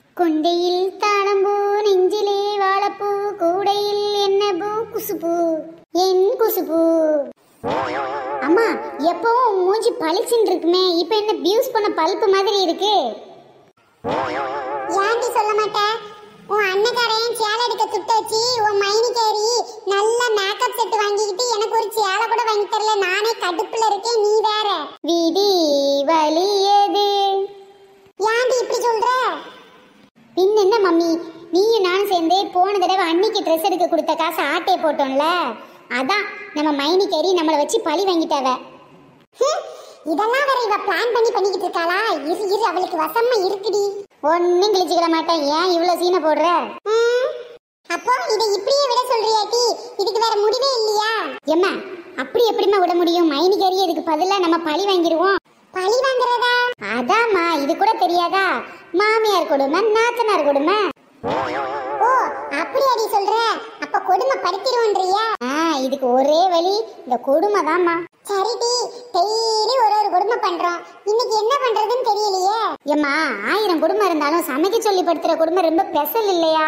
கொண்டையில் தாளம்பூ நெஞ்சிலே வாழைப்பூ கூடையில் என்ன பூ குசுபூ என் குசுபூ அம்மா எப்பவும் உன் மூஞ்சி பளிச்சுன்னு இருக்குமே இப்போ என்ன பியூஸ் பண்ண பல்ப்பு மாதிரி இருக்கு ஏன்டி சொல்ல மாட்டேன் உன் அண்ணக்காரையும் சேலை எடுக்க துட்டு வச்சு உன் மைனிக்காரி நல்ல மேக்கப் செட் வாங்கிக்கிட்டு எனக்கு ஒரு சேலை கூட வாங்கி தரல நானே கடுப்புல இருக்கேன் நீ வேற விதி வலியது ஏன்டி இப்படி சொல்ற பின் என்ன மம்மி நீயும் நானும் சேர்ந்து போன தடவை அன்னைக்கு ட்ரெஸ் எடுக்க கொடுத்த காசு ஆட்டையை போட்டோம்ல அதான் நம்ம மைனி கேரி நம்மளை வச்சு பழி வாங்கிட்டாவ ஹம், இதெல்லாம் வேற இவ பிளான் பண்ணி பண்ணிக்கிட்டு இருக்காளா இரு இரு அவளுக்கு வசமா இருக்குடி ஒன்னும் கிழிச்சுக்கிட மாட்டேன் ஏன் இவ்வளோ சீனை போடுற ம், அப்போ இதை இப்படியே விட சொல்றியாட்டி இதுக்கு வேற முடிவே இல்லையா எம்மா அப்படி எப்படிம்மா விட முடியும் மைனி கேரி இதுக்கு பதிலாக நம்ம பழி வாங்கிடுவோம் பழி வாங்குறதா அதாம்மா இது கூட தெரியாதா மாமியார் கொடுமை நாத்தனார் கொடுமை ஓ அப்படியாடி சொல்ற அப்ப கொடுமை படுத்திடுவோன்றியா ஆ இதுக்கு ஒரே வழி இந்த கொடுமை தாம்மா சரிடி டெய்லி ஒரு ஒரு கொடுமை பண்றோம் இன்னைக்கு என்ன பண்றதுன்னு தெரியலையே ஏம்மா ஆயிரம் குடும்பம் இருந்தாலும் சமைக்க சொல்லி படுத்துற குடும்பம் ரொம்ப பெசல் இல்லையா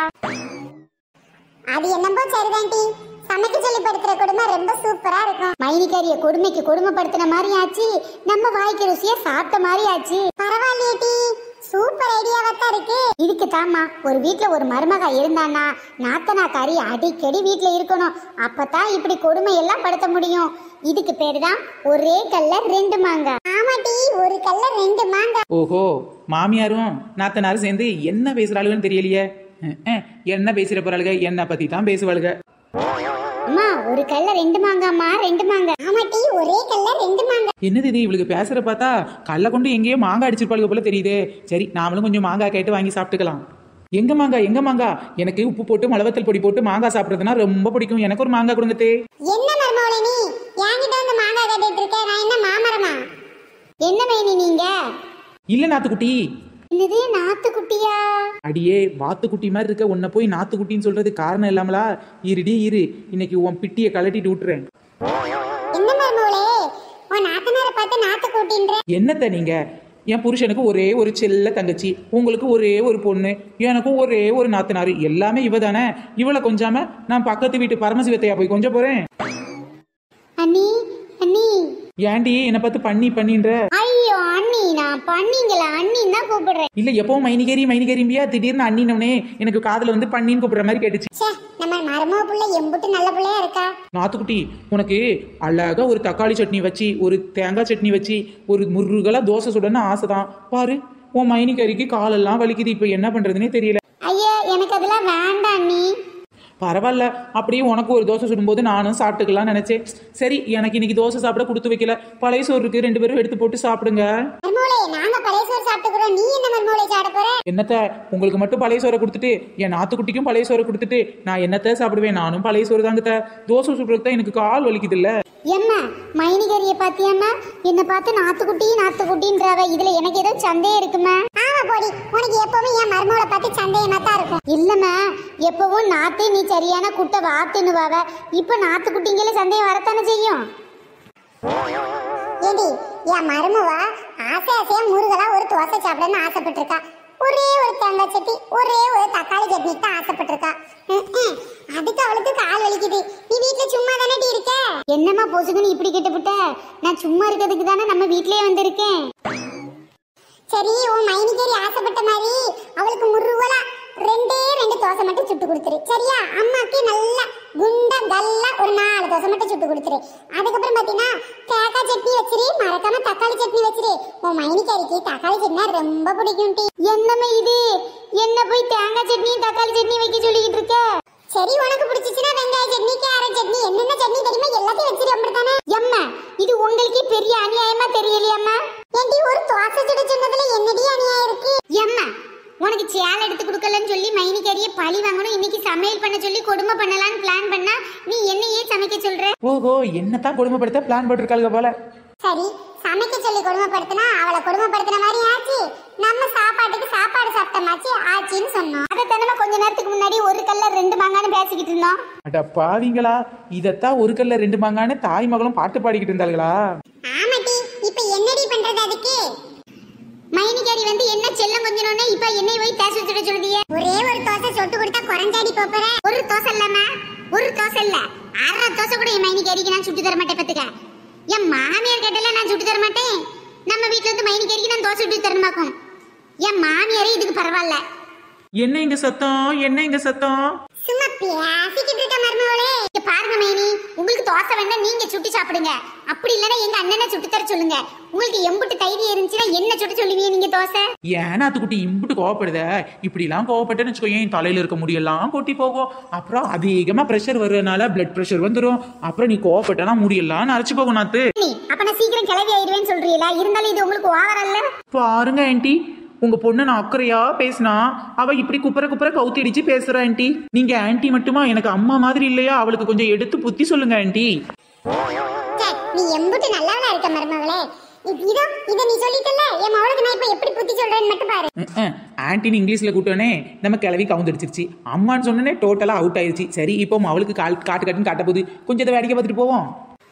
அது என்னமோ சரிதான்டி சமைக்க சொல்லி படுத்துற கொடுமை ரொம்ப சூப்பரா இருக்கும் மைனிக்காரிய கொடுமைக்கு கொடுமைப்படுத்தின மாதிரி ஆச்சு நம்ம வாய்க்கு ருசியா சாப்பிட்ட மாதிரி ஆச்சு பரவாயில்லையேடி சூப்பர் ஐடியாவா தான் இருக்கு இதுக்கு தாம்மா ஒரு வீட்ல ஒரு மருமக இருந்தானா நாத்தனா கறி அடிக்கடி வீட்ல இருக்கணும் அப்பதான் இப்படி கொடுமை எல்லாம் படுத்த முடியும் இதுக்கு பேரு தான் ஒரே கல்ல ரெண்டு மாங்காய் ஆமாடி ஒரு கல்ல ரெண்டு மாங்காய் ஓஹோ மாமியாரும் நாத்தனாரும் சேர்ந்து என்ன பேசுறாளுன்னு தெரியலையே அஹ், அஹ், என்ன பேசுற போறாளுக என்ன பத்தி தான் பேசுவாளுக அம்மா ஒரு கல்ல ரெண்டு மாங்காம்மா ரெண்டு மாங்காய் ஆமாடி ஒரே கல்ல ரெண்டு மாங்காய் என்னது இது இவளுக்கு பேசுற பார்த்தா கல்ல கொண்டு எங்கேயோ மாங்காய் அடிச்சிருப்பாளுக போல தெரியுதே சரி நாமளும் கொஞ்சம் மாங்காய் கேட்டு வாங்கி சாப்பிட்டுக்கலாம் எங்க மாங்காய் எங்க மாங்காய் எனக்கு உப்பு போட்டு மிளவத்தல் பொடி போட்டு மாங்காய் சாப்பிட்றதுனா ரொம்ப பிடிக்கும் எனக்கு ஒரு மாங்காய் கொடுங்க தே என்ன மருமவளே நீ என்கிட்ட வந்து மாங்காய் கேட்டுட்டு இருக்க நான் என்ன மாமரமா என்ன மைனி நீங்க இல்ல நாத்துக்குட்டி என்னது நாத்துக்குட்டியா அடியே வாத்துக்குட்டி மாதிரி இருக்க உன்னை போய் நாத்துக்குட்டின்னு சொல்றது காரணம் இல்லாமலா இருடி இரு இன்னைக்கு உன் பிட்டியை கலட்டிட்டு விட்டுறேன் என்ன மருமவளே உன் நாத்தனாரை பார்த்து நாத்து கூட்டின்ற என்னத்த நீங்க என் புருஷனுக்கு ஒரே ஒரு செல்ல தங்கச்சி உங்களுக்கு ஒரே ஒரு பொண்ணு எனக்கும் ஒரே ஒரு நாத்தனாரு எல்லாமே இவ தானே இவளை கொஞ்சாம நான் பக்கத்து வீட்டு பரமசிவத்தையா போய் கொஞ்சம் போறேன் அண்ணி அண்ணி ஏன்டி என்னை பார்த்து பண்ணி பண்ணின்ற ஐயோ அண்ணி நான் பண்ணீங்களா அண்ணி தான் கூப்பிடுறேன் இல்ல எப்பவும் மைனிகேரி மைனிகேரிம்பியா திடீர்னு அண்ணினவனே எனக்கு காதுல வந்து பண்ணின்னு கூப்பிடுற மாதிரி கேட்டுச்சு ச்சே நம்ம மருமவ புள்ள எம்புட்டு நல்ல புள்ளையா இருக்கா நாத்துக்குட்டி உனக்கு அழகா ஒரு தக்காளி சட்னி வச்சு ஒரு தேங்காய் சட்னி வச்சு ஒரு முருகலா தோசை சுடன்னு ஆசைதான் பாரு உன் மைனிகரிக்கு காலெல்லாம் வலிக்குது இப்போ என்ன பண்றதுனே தெரியல ஐயா எனக்கு அதெல்லாம் வேண்டாம் அண்ணி பரவாயில்ல அப்படியே உனக்கு ஒரு தோசை சுடும்போது நானும் சாப்பிட்டுக்கலாம் நினைச்சேன் சரி எனக்கு இன்னைக்கு தோசை சாப்பிட கொடுத்து வைக்கல பழைய சோறு இருக்கு ரெண்டு பேரும் எடுத்து போட்டு சாப்பிடுங்க மருமவளே நாங்க பழைய சோறு சாப்பிட்டுக்கிறோம் நீ என்ன மருமவளை சாப்பிட போற என்னத்த உங்களுக்கு மட்டும் பழைய சோறை கொடுத்துட்டு என் நாத்துக்குட்டிக்கும் பழைய சோறை கொடுத்துட்டு நான் என்னத்த சாப்பிடுவேன் நானும் பழைய சோறு தாங்கத்த தோசை சுடுறதுக்கு தான் எனக்கு கால் வலிக்குது இல்ல எம்மா மைனிகரிய பாத்தியம்மா என்னை பார்த்து நாத்துக்குட்டி நாத்துக்குட்டின்றவ இதுல எனக்கு ஏதோ சந்தேகம் இருக்குமா ஆமா போடி உனக்கு எப்பவுமே என் மருமவளை பார்த்து சந்தேகமா தான் இருக்கும் இல்லம்மா எப்பவும் நாத்து நீ சரியான குட்டை வாத்துன்னுவாவ இப்ப நாத்துக்குட்டிங்கள சந்தேகம் வரத்தானே செய்யும் ஏடி என் மருமவ ஆசை ஆசையா முருகலா ஒரு தோசை சாப்பிடணும்னு ஆசைப்பட்டிருக்கா ஒரே ஒரு தேங்காய் சட்னி ஒரே ஒரு தக்காளி சட்னி தான் ஆசைப்பட்டிருக்கா ம், ம். அதுக்கு அவளுக்கு கால் வலிக்குது நீ வீட்டுல சும்மா தானே இருக்க என்னம்மா பொசுக்குன்னு இப்படி கேட்டுப்புட்ட நான் சும்மா இருக்கிறதுக்கு தானே நம்ம வீட்லயே வந்திருக்கேன் சரி உன் மைனிக்கேரி ஆசைப்பட்ட மாதிரி அவளுக்கு முருகலா ரெண்டே ரெண்டு தோசை மட்டும் சுட்டு கொடுத்துரு சரியா அம்மாக்கு நல்லா குண்டா கல்லா ஒரு நாலு தோசை மட்டும் சுட்டு கொடுத்துரு அதுக்கப்புறம் பாத்தீங்கன்னா தேங்காய் சட்னி வச்சிரு மறக்காம தக்காளி சட்னி வச்சிரு உன் மைனிக்கேரிக்கு தக்காளி சட்னினா ரொம்ப பிடிக்கும் டி என்னம்மா இது என்ன போய் தேங்காய் சட்னி தக்காளி சட்னி வைக்க சொல்லிக்கிட்டு இருக்க சரி உனக்கு பிடிச்சிச்சுன்னா வெங்காய சட்னி கேரட் சட்னி என்னென்ன சட்னி தெரியுமா எல்லாத்தையும் வச்சிரு அப்படித்தானே எம்மா இது உங்களுக்கே பெரிய அநியாயமா தெரியலையம்மா ஏண்டி ஒரு தோசை சுட சொன்னதுல என்னடி அநியாயம் இருக்கு எம்மா உனக்கு சேலை எடுத்து கொடுக்கலன்னு சொல்லி மைனிக்கறிய பழி வாங்கணும் இன்னைக்கு சமையல் பண்ண சொல்லி கொடுமை பண்ணலாம்னு பிளான் பண்ணா நீ என்னையே சமைக்க சொல்ற ஓஹோ என்னத்தான் கொடுமைப்படுத்த பிளான் போட்டிருக்காளுக போல சரி சமைக்க சொல்லி கொடுமைப்படுத்தினா அவளை கொடுமைப்படுத்தின மாதிரி ஆச்சு நம்ம சாப்பாட்டுக்கு சாப்பாடு சாப்பிட்டமாச்சு ஆச்சுன்னு சொன்னோம் அதை தானே கொஞ்ச நேரத்துக்கு முன்னாடி ஒரு கல்ல ரெண்டு மாங்கான்னு பேசிக்கிட்டு இருந்தோம் அட பாவிங்களா இதத்தான் ஒரு கல்ல ரெண்டு மாங்கான்னு தாய் மகளும் பாட்டு பாடிக்கிட்டு இருந்தாளுகளா ஆமாட்டி இப்ப என்னடி பண்றது அதுக்கு மைனிகாரி வந்து என்ன செல்லம் கொஞ்சனோடனே இப்ப என்னை போய் தேச சுட சொல்லுதிய ஒரே ஒரு தோசை சொட்டு கொடுத்தா குறைஞ்சாடி போற ஒரு தோசை இல்லம்மா ஒரு தோசை இல்ல அரை தோசை கூட என் மைனிகாரிக்கு நான் சுட்டு தர மாட்டேன் பத்துக்க என் மாமியார் கேட்டல நான் சுட்டு தர மாட்டேன் நம்ம வீட்ல இருந்து மைனிகாரிக்கு நான் தோசை சுட்டு தரமாக்கும் என் மாமியாரே இதுக்கு பரவாயில்ல என்ன இங்க சத்தம் என்ன இங்க சத்தம் சும்மா பேசிக்கிட்டு இருக்க மருமகளே இங்க பாருங்க மைனி உங்களுக்கு தோசை வேணா நீங்க சுட்டு சாப்பிடுங்க அப்படி இல்லைன்னா எங்க அண்ணனை சுட்டு தர சொல்லுங்க உங்களுக்கு எம்புட்டு தைரியம் இருந்துச்சுன்னா என்ன சுட்டு சொல்லுவீங்க நீங்க தோசை ஏன் குட்டி இம்புட்டு கோவப்படுத இப்படிலாம் கோவப்பட்டேன்னு வச்சுக்கோ ஏன் தலையில இருக்க முடியெல்லாம் கொட்டி போகும் அப்புறம் அதிகமா ப்ரெஷர் வர்றதுனால பிளட் ப்ரெஷர் வந்துடும் அப்புறம் நீ கோவப்பட்டனா முடியெல்லாம் நரைச்சு போகும் நாத்து நீ அப்ப நான் சீக்கிரம் கிளவி ஆயிடுவேன்னு சொல்றீங்களா இருந்தாலும் இது உங்களுக்கு ஓவர் அல்ல பாருங்க ஆன்ட்டி உங்க பொண்ணு நான் அக்கறையா பேசினா அவ இப்படி குப்புற குப்புற கவுத்தி அடிச்சு பேசுறா ஆன்ட்டி நீங்க ஆன்ட்டி மட்டுமா எனக்கு அம்மா மாதிரி இல்லையா அவளுக்கு கொஞ்சம் எடுத்து புத்தி சொல்லுங்க ஆன்ட்டி ச்சே, நீ எம்புட்டு நல்லவளா இருக்க மருமகளே இ- இதோ இத நீ சொல்லிட்டல என் மவளுக்கு நான் இப்ப எப்படி புத்தி சொல்றேன்னு மட்டும் பாரு ம்ம். ஆன்ட்டின்னு இங்கிலீஷ்ல கூட்டோனே நம்ம கிளவி கவுந்தடிச்சிருச்சு அம்மான்னு சொன்னோன்னே டோட்டலா அவுட் ஆயிருச்சு சரி இப்போ அவளுக்கு கால் காட்டு காட்டுன்னு காட்ட போகுது கொஞ்சம் இதை வேடிக்கை பார்த்துட்டு போவோம்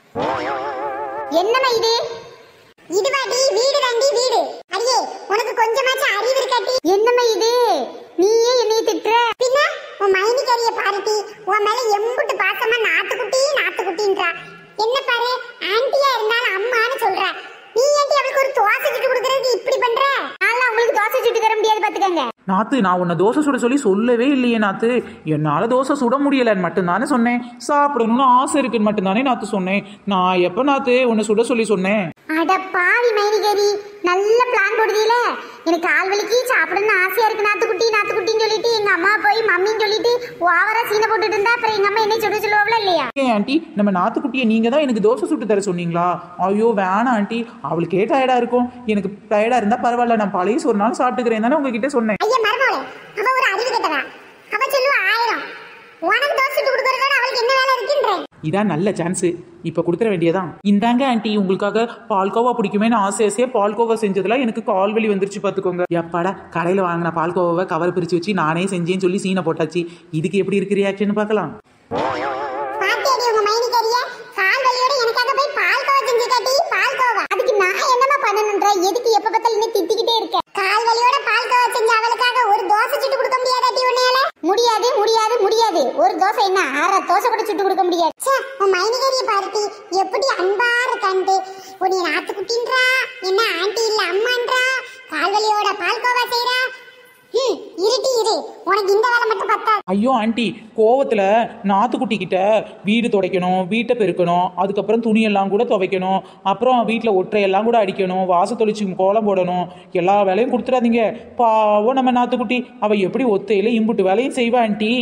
என்னம்மா இது இதுவாடி வீடு தாண்டி வீடு அடியே உனக்கு கொஞ்சமாச்சும் அறிவு இருக்காட்டி என்னம்மா இது நீயே என்னைய திட்டுற பின்ன உன் மைனிக்கரிய பாருட்டி உன் மேல எம்புட்டு பாசமா நாத்துக்குட்டி நாத்துக்குட்டின்றா என்ன பாரு ஆன்ட்டியா இருந்தாலும் அம்மான்னு சொல்ற நீ ஏன்டி அவளுக்கு ஒரு தோசை சுட்டு கொடுக்கறதுக்கு இப்படி பண்ற நான்லாம் உங்களுக்கு தோசை சுட்டு தர முடியாது பாத்துக்கங்க நாத்து நான் உன்னை தோசை சுட சொல்லி சொல்லவே இல்லையே நாத்து என்னால தோசை சுட முடியலன்னு மட்டும்தானே சொன்னேன் சாப்பிடணும்னு ஆசை இருக்குன்னு மட்டும்தானே நாத்து சொன்னேன் நான் எப்ப நாத்து உன்னை சுட சொல்லி சொன்னேன் அட பாவி மைனிகரி நல்ல பிளான் போடுதீல எனக்கு கால் வலிக்கு சாப்பிடணும்னு ஆசையா இருக்கு நாத்துக்குட்டி நாத்துக்குட்டின்னு சொல்லிட்டு எங்க அம்மா போய் மம்மின்னு சொல்லிட்டு ஓவரா சீனை போட்டுட்டு இருந்தா அப்புறம் எங்க அம்மா என்ன சொல்ல சொல்லுவாங்களா இல்லையா ஏன் ஆண்டி நம்ம நாத்துக்குட்டியை நீங்க தான் எனக்கு தோசை சுட்டு தர சொன்னீங்களா ஐயோ வேணாம் ஆண்டி அவளுக்கே டயர்டா இருக்கும் எனக்கு டயர்டா இருந்தா பரவாயில்ல நான் பழைய ஒரு நாள் சாப்பிட்டுக்கிறேன் தானே உங்ககிட்ட சொன்னேன் ஐயா மருமகளே அவ ஒரு அறிவு கெட்டவா அவ சொல்லுவா ஆயிரம் உனக்கு தோசை சுட்டு கொடுக்கறதோட அவளுக்கு என்ன வேலை இருக்குன்றேன் இதான் நல்ல சான்ஸ் இப்ப கொடுத்துட வேண்டியதான் இந்தாங்க ஆண்டி உங்களுக்காக பால்கோவா பிடிக்குமேனு ஆசை ஆசையா பால்கோவா செஞ்சதுல எனக்கு கால் வலி வந்துருச்சு பாத்துக்கோங்க எப்பாடா கடையில வாங்கின பால்கோவாவை கவர் பிரிச்சு வச்சு நானே செஞ்சேன்னு சொல்லி சீனை போட்டாச்சு இதுக்கு எப்படி இருக்கு ரியாக்ஷன் பார்க்கலாம் பாத்தியாடி உங்க மைனிக்கரிய கால் வலியோட எனக்காக போய் பால் கோவா செஞ்சு காட்டி பால் கோவா அதுக்கு நான் என்னம்மா பண்ணணுன்ற எதுக்கு எப்ப பார்த்தாலும் என்ன திட்டிக்கிட்டே இருக்க கால் வலியோட பால் கோவா செஞ்ச அவளுக்காக ஒரு தோசை சுட்டு கொடுக்க முடியாதாட்டி உன்னையால முடியாது முடியாது முடியாது ஒரு தோசை என்ன அரை தோசை கூட சுட்டு கொடுக்க முடியாது ச்சே உன் மைனிகரிய பாருட்டி எப்படி அன்பா இருக்கான்ட்டு உன்னை நாத்து குட்டின்றா என்ன ஆண்டி இல்ல அம்மான்றா கால் வலியோட பால் கோவா செய்றா ஹம் இருட்டி இரு உனக்கு இந்த வேலை மட்டும் பத்தாது ஐயோ ஆண்டி கோவத்துல நாத்துக்குட்டி கிட்ட வீடு துடைக்கணும் வீட்டை பெருக்கணும் அதுக்கப்புறம் துணியெல்லாம் கூட துவைக்கணும் அப்புறம் வீட்டில் ஒற்றையெல்லாம் கூட அடிக்கணும் வாச தொளிச்சு கோலம் போடணும் எல்லா வேலையும் கொடுத்துடாதீங்க பாவம் நம்ம நாத்துக்குட்டி அவ எப்படி ஒத்தையில இம்புட்டு வேலையும் செய்வா ஆண்டி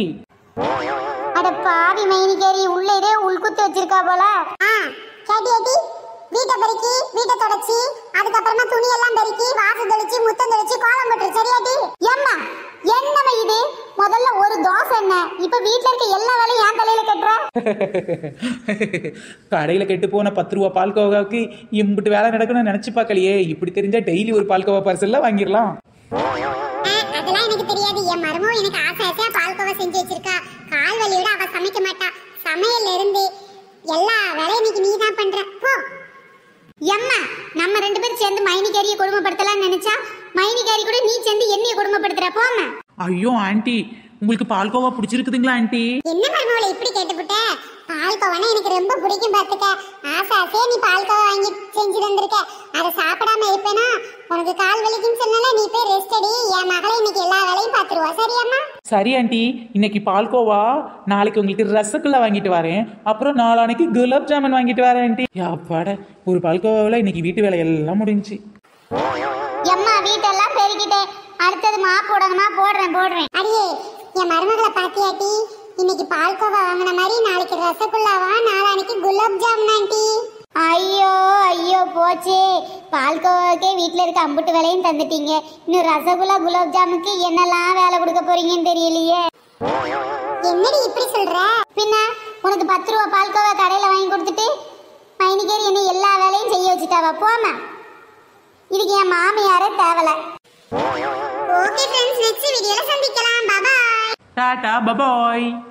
அட பாவி மைனிகேரி உள்ள இதே உள்குத்து வச்சிருக்கா போல ஆ கேட்டி ஏட்டி வீட்டை பெருக்கி வீட்டை தொடச்சி அதுக்கப்புறமா துணி எல்லாம் பெருக்கி வாசல் தெளிச்சு முத்தம் தெளிச்சு கோலம் போட்டுரு சரியாட்டி ஏம்மா என்னம்மா இது முதல்ல ஒரு தோசை என்ன இப்ப வீட்ல இருக்க எல்லா வேலையும் என் தலையில கட்டுற கடையில கெட்டு போன பத்து ரூபா பால்கோவாவுக்கு இம்புட்டு வேலை நடக்கணும்னு நினைச்சு பார்க்கலையே இப்படி தெரிஞ்சா டெய்லி ஒரு பால்கோவா பார்சல்ல வாங்கிடலாம் ஆ, அதெல்லாம் எனக்கு தெரியாது என் மருமோ எனக்கு ஆசை ஆசையா பால்கோவா செஞ்சு வச்சிருக்கா கால் வலியோட அவ சமைக்க மாட்டா சமையல்ல இருந்து எல்லா வேலையும் இன்னைக்கு நீ தான் பண்ற போ எம்மா நம்ம ரெண்டு பேரும் சேர்ந்து மைனிகாரிய கொடுமைப்படுத்தலாம்னு நினைச்சா மைனிகாரி கூட நீ சேர்ந்து என்னைய கொடுமைப்படுத்துற போம்மா ஐயோ ஆண்டி உங்களுக்கு பால்கோவா பிடிச்சிருக்குதுங்களா ஆண்டி என்ன மருமகளை இப்படி கேட்டுப்புட்ட பால்கோவானா எனக்கு ரொம்ப பிடிக்கும் பாத்துக்க ஆசை ஆசையா நீ பால்கோவா வாங்கி செஞ்சு தந்திருக்க அதை சாப்பிடாம இருப்பேனா உனக்கு கால் வலிக்குன்னு சொன்னால நீ போய் ரெஸ்ட் அடி என் மகளை இன்னைக்கு எல்லா வேலையும் பாத்துருவா சரியாம்மா சரி ஆண்டி இன்னைக்கு பால்கோவா நாளைக்கு உங்களுக்கு ரசகுல்லா வாங்கிட்டு வரேன் அப்புறம் நாளானைக்கு குலாப் ஜாமுன் வாங்கிட்டு வரேன் ஆண்டி அப்பாட ஒரு பால்கோவாவில் இன்னைக்கு வீட்டு வேலை எல்லாம் முடிஞ்சுச்சு எம்மா வீட்டெல்லாம் பெருக்கிட்டேன் அடுத்தது மா போடணுமா போடுறேன் போடுறேன் அடியே என் மருமகளை பாத்தியாட்டி இன்னைக்கு பால்கோவா வாங்கின மாதிரி நாளைக்கு ரசகுல்லாவா நாளானைக்கு குலாப் ஜாமுன் ஆண்டி ஐயோ ஐயோ போச்சே பால்கோவாக்கே வீட்ல இருக்க அம்புட்டு வேலையும் தந்துட்டீங்க இன்னும் ரசகுல்லா குலாப் ஜாமுக்கு என்னெல்லாம் வேலை கொடுக்க போறீங்கன்னு தெரியலையே என்னடி இப்படி சொல்ற பின்ன உனக்கு பத்து ரூபா பால்கோவா கடையில வாங்கி கொடுத்துட்டு மைனிகேரி என்ன எல்லா வேலையும் செய்ய வச்சுட்டாவா போமா இதுக்கு என் மாமியாரே தேவலை ஓகே ஃப்ரெண்ட்ஸ் நெக்ஸ்ட் வீடியோல சந்திக்கலாம் பாய் டாடா பபாய்